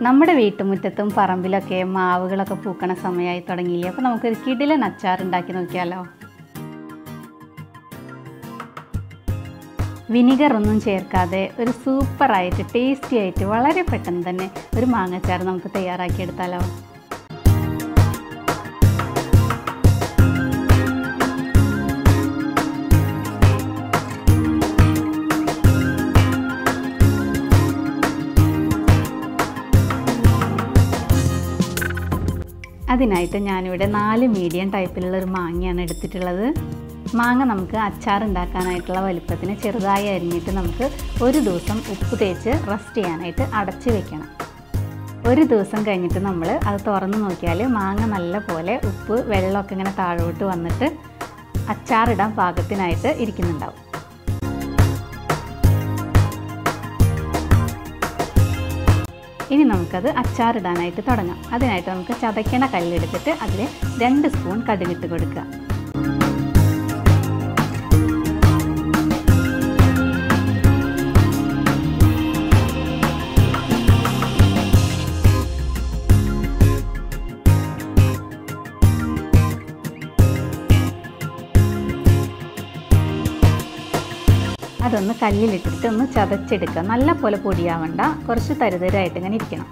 നമ്മുടെ വീട്ടുമുറ്റത്തും പറമ്പിലൊക്കെ മാവുകളൊക്കെ പൂക്കണ സമയമായി തുടങ്ങിയില്ലേ അപ്പോൾ നമുക്കൊരു കിടിലൻ അച്ചാർ ഉണ്ടാക്കി നോക്കിയാലോ വിനിഗർ ഒന്നും ചേർക്കാതെ ഒരു സൂപ്പറായിട്ട് ടേസ്റ്റി ആയിട്ട് വളരെ പെട്ടെന്ന് തന്നെ ഒരു മാങ്ങച്ചാർ നമുക്ക് തയ്യാറാക്കി എടുത്താലോ അതിനായിട്ട് ഞാനിവിടെ നാല് മീഡിയം ടൈപ്പിലുള്ള ഒരു മാങ്ങയാണ് എടുത്തിട്ടുള്ളത് മാങ്ങ നമുക്ക് അച്ചാർ ഉണ്ടാക്കാനായിട്ടുള്ള വലുപ്പത്തിന് ചെറുതായി അരിഞ്ഞിട്ട് നമുക്ക് ഒരു ദിവസം ഉപ്പ് തേച്ച് റെസ്റ്റ് ചെയ്യാനായിട്ട് അടച്ച് വെക്കണം ഒരു ദിവസം കഴിഞ്ഞിട്ട് നമ്മൾ അത് തുറന്ന് നോക്കിയാൽ മാങ്ങ നല്ല പോലെ ഉപ്പ് വെള്ളമൊക്കെ ഇങ്ങനെ താഴോട്ട് വന്നിട്ട് അച്ചാറിടാൻ പാകത്തിനായിട്ട് ഇരിക്കുന്നുണ്ടാവും ഇനി നമുക്കത് അച്ചാറിടാനായിട്ട് തുടങ്ങാം അതിനായിട്ട് നമുക്ക് ചതയ്ക്കണ കല്ലെടുത്തിട്ട് അതിൽ രണ്ട് സ്പൂൺ കടുകിട്ട് കൊടുക്കുക അതൊന്ന് കല്ലിലിട്ടിട്ട് ഒന്ന് ചതച്ചെടുക്കുക നല്ല പോലെ പൊടിയാവണ്ട കുറച്ച് തരുതരായിട്ട് ഇങ്ങനെ ഇരിക്കണം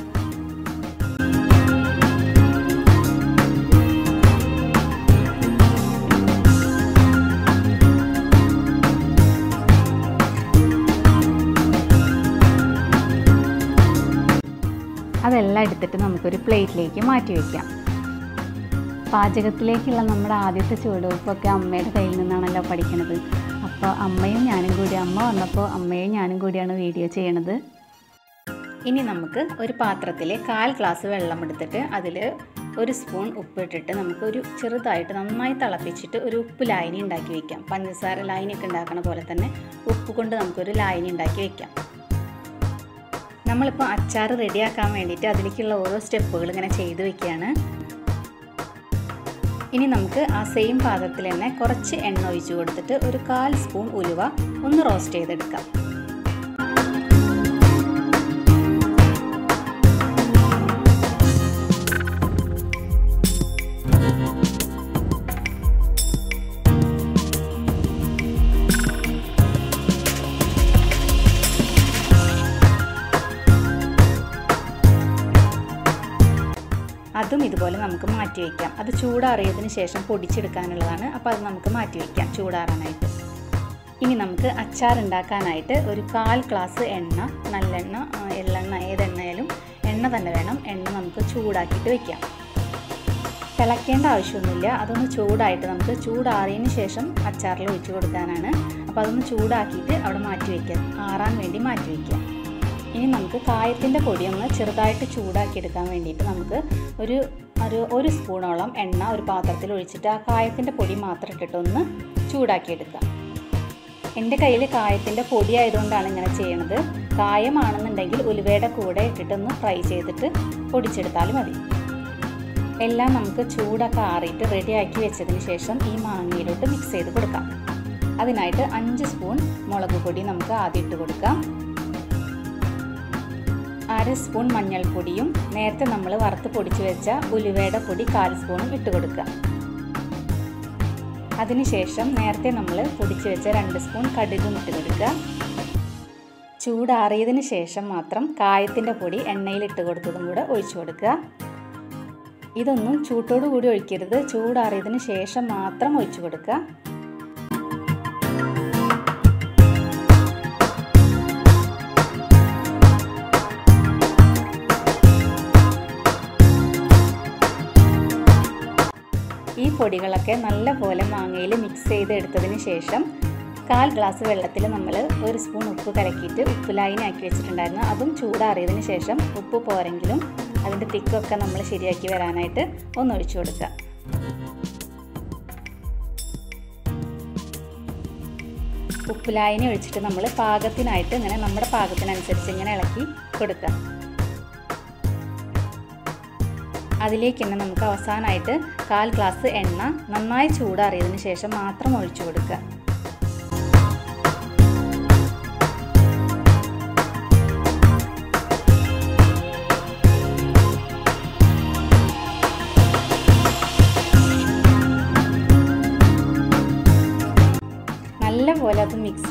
അതെല്ലാം എടുത്തിട്ട് നമുക്കൊരു പ്ലേറ്റിലേക്ക് മാറ്റി വയ്ക്കാം പാചകത്തിലേക്കുള്ള നമ്മുടെ ആദ്യത്തെ ചുവടുവെപ്പൊക്കെ അമ്മയുടെ കയ്യിൽ നിന്നാണല്ലോ പഠിക്കുന്നത് അപ്പോൾ അമ്മയും ഞാനും കൂടി അമ്മ വന്നപ്പോൾ അമ്മയും ഞാനും കൂടിയാണ് വീഡിയോ ചെയ്യണത് ഇനി നമുക്ക് ഒരു പാത്രത്തിൽ കാൽ ഗ്ലാസ് വെള്ളം എടുത്തിട്ട് അതിൽ ഒരു സ്പൂൺ ഉപ്പിട്ടിട്ട് നമുക്ക് ഒരു ചെറുതായിട്ട് നന്നായി തിളപ്പിച്ചിട്ട് ഒരു ഉപ്പ് ലായനി ഉണ്ടാക്കി വെക്കാം പഞ്ചസാര ലായനിയൊക്കെ ഉണ്ടാക്കണ പോലെ തന്നെ ഉപ്പ് കൊണ്ട് നമുക്കൊരു ലായനി ഉണ്ടാക്കി വെക്കാം നമ്മളിപ്പോൾ അച്ചാർ റെഡിയാക്കാൻ വേണ്ടിയിട്ട് അതിലേക്കുള്ള ഓരോ സ്റ്റെപ്പുകൾ ഇങ്ങനെ ചെയ്ത് വെക്കുകയാണ് ഇനി നമുക്ക് ആ സെയിം പാത്രത്തിൽ തന്നെ കുറച്ച് എണ്ണ ഒഴിച്ച് കൊടുത്തിട്ട് ഒരു കാൽ സ്പൂൺ ഉലുവ ഒന്ന് റോസ്റ്റ് ചെയ്തെടുക്കാം അതും ഇതുപോലെ നമുക്ക് മാറ്റി വയ്ക്കാം അത് ചൂടാറിയതിന് ശേഷം പൊടിച്ചെടുക്കാനുള്ളതാണ് അപ്പോൾ അത് നമുക്ക് മാറ്റി വയ്ക്കാം ചൂടാറാനായിട്ട് ഇനി നമുക്ക് അച്ചാർ ഉണ്ടാക്കാനായിട്ട് ഒരു കാൽ ഗ്ലാസ് എണ്ണ നല്ലെണ്ണ എള്ളെണ്ണ ഏതെണ്ണയാലും എണ്ണ തന്നെ വേണം എണ്ണ നമുക്ക് ചൂടാക്കിയിട്ട് വെക്കാം തിളയ്ക്കേണ്ട ആവശ്യമൊന്നുമില്ല അതൊന്ന് ചൂടായിട്ട് നമുക്ക് ചൂടാറിയതിന് ശേഷം അച്ചാറിൽ ഒഴിച്ച് കൊടുക്കാനാണ് അപ്പോൾ അതൊന്ന് ചൂടാക്കിയിട്ട് അവിടെ മാറ്റി വയ്ക്കാം ആറാൻ വേണ്ടി മാറ്റി വയ്ക്കാം ഇനി നമുക്ക് കായത്തിൻ്റെ പൊടി ഒന്ന് ചെറുതായിട്ട് ചൂടാക്കി എടുക്കാൻ വേണ്ടിയിട്ട് നമുക്ക് ഒരു ഒരു ഒരു സ്പൂണോളം എണ്ണ ഒരു പാത്രത്തിൽ ഒഴിച്ചിട്ട് ആ കായത്തിൻ്റെ പൊടി മാത്രം ഇട്ടിട്ടൊന്ന് ചൂടാക്കിയെടുക്കാം എൻ്റെ കയ്യിൽ കായത്തിൻ്റെ പൊടി ആയതുകൊണ്ടാണ് ഇങ്ങനെ ചെയ്യണത് കായമാണെന്നുണ്ടെങ്കിൽ ഉലുവയുടെ കൂടെ ഇട്ടിട്ടൊന്ന് ഫ്രൈ ചെയ്തിട്ട് പൊടിച്ചെടുത്താലും മതി എല്ലാം നമുക്ക് ചൂടൊക്കെ ആറിയിട്ട് റെഡിയാക്കി വെച്ചതിന് ശേഷം ഈ മാങ്ങയിലോട്ട് മിക്സ് ചെയ്ത് കൊടുക്കാം അതിനായിട്ട് അഞ്ച് സ്പൂൺ മുളക് പൊടി നമുക്ക് ആദ്യം ഇട്ട് കൊടുക്കാം അര സ്പൂൺ മഞ്ഞൾപ്പൊടിയും നേരത്തെ നമ്മൾ വറുത്ത് പൊടിച്ച് വെച്ച ഉലുവയുടെ പൊടി കാൽ സ്പൂണും ഇട്ട് കൊടുക്കുക അതിനുശേഷം നേരത്തെ നമ്മൾ പൊടിച്ച് വെച്ച രണ്ട് സ്പൂൺ കടുകും ഇട്ട് കൊടുക്കുക ചൂടാറിയതിന് ശേഷം മാത്രം കായത്തിൻ്റെ പൊടി എണ്ണയിൽ ഇട്ട് കൊടുത്തതും കൂടെ ഒഴിച്ചു കൊടുക്കുക ഇതൊന്നും ചൂട്ടോടു കൂടി ഒഴിക്കരുത് ചൂടാറിയതിന് ശേഷം മാത്രം ഒഴിച്ചു കൊടുക്കുക ഈ പൊടികളൊക്കെ നല്ലപോലെ മാങ്ങയിൽ മിക്സ് ചെയ്ത് എടുത്തതിന് ശേഷം കാൽ ഗ്ലാസ് വെള്ളത്തിൽ നമ്മൾ ഒരു സ്പൂൺ ഉപ്പ് കലക്കിയിട്ട് ഉപ്പ് ലൈനാക്കി വെച്ചിട്ടുണ്ടായിരുന്നു അതും ചൂടാറിയതിന് ശേഷം ഉപ്പ് പോരെങ്കിലും അതിൻ്റെ തിക്കൊക്കെ നമ്മൾ ശരിയാക്കി വരാനായിട്ട് ഒന്ന് ഒഴിച്ചു കൊടുക്കുക ഉപ്പ് ലായനി ഒഴിച്ചിട്ട് നമ്മൾ പാകത്തിനായിട്ട് ഇങ്ങനെ നമ്മുടെ പാകത്തിനനുസരിച്ച് ഇങ്ങനെ ഇളക്കി കൊടുക്കുക അതിലേക്ക് തന്നെ നമുക്ക് അവസാനമായിട്ട് കാൽ ഗ്ലാസ് എണ്ണ നന്നായി ചൂടാറിയതിന് ശേഷം മാത്രം ഒഴിച്ചു കൊടുക്കുക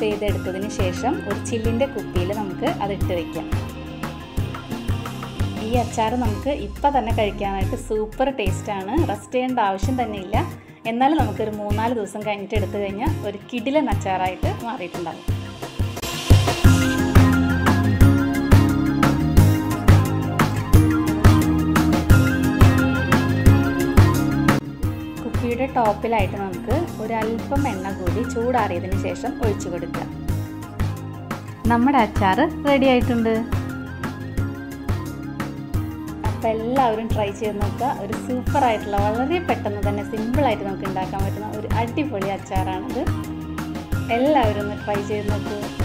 ചെയ്തെടുത്തതിന് ശേഷം ഒരു ചില്ലിൻ്റെ കുപ്പിയിൽ നമുക്ക് അത് ഇട്ട് വയ്ക്കാം ഈ അച്ചാർ നമുക്ക് ഇപ്പം തന്നെ കഴിക്കാനായിട്ട് സൂപ്പർ ടേസ്റ്റാണ് റെസ്റ്റ് ചെയ്യേണ്ട ആവശ്യം തന്നെ ഇല്ല എന്നാലും നമുക്കൊരു മൂന്നാല് ദിവസം കഴിഞ്ഞിട്ട് എടുത്തു കഴിഞ്ഞാൽ ഒരു കിടിലൻ അച്ചാറായിട്ട് മാറിയിട്ടുണ്ടാകും കുപ്പിയുടെ ടോപ്പിലായിട്ട് നമുക്ക് ഒരല്പം എണ്ണ കൂടി ചൂടാറിയതിന് ശേഷം ഒഴിച്ചു കൊടുക്കാം നമ്മുടെ അച്ചാർ റെഡി ആയിട്ടുണ്ട് അപ്പോൾ എല്ലാവരും ട്രൈ ചെയ്ത് നോക്കുക ഒരു സൂപ്പർ ആയിട്ടുള്ള വളരെ പെട്ടെന്ന് തന്നെ സിമ്പിളായിട്ട് നമുക്ക് ഉണ്ടാക്കാൻ പറ്റുന്ന ഒരു അടിപൊളി അച്ചാറാണിത് എല്ലാവരും ഒന്ന് ട്രൈ ചെയ്ത് നോക്കൂ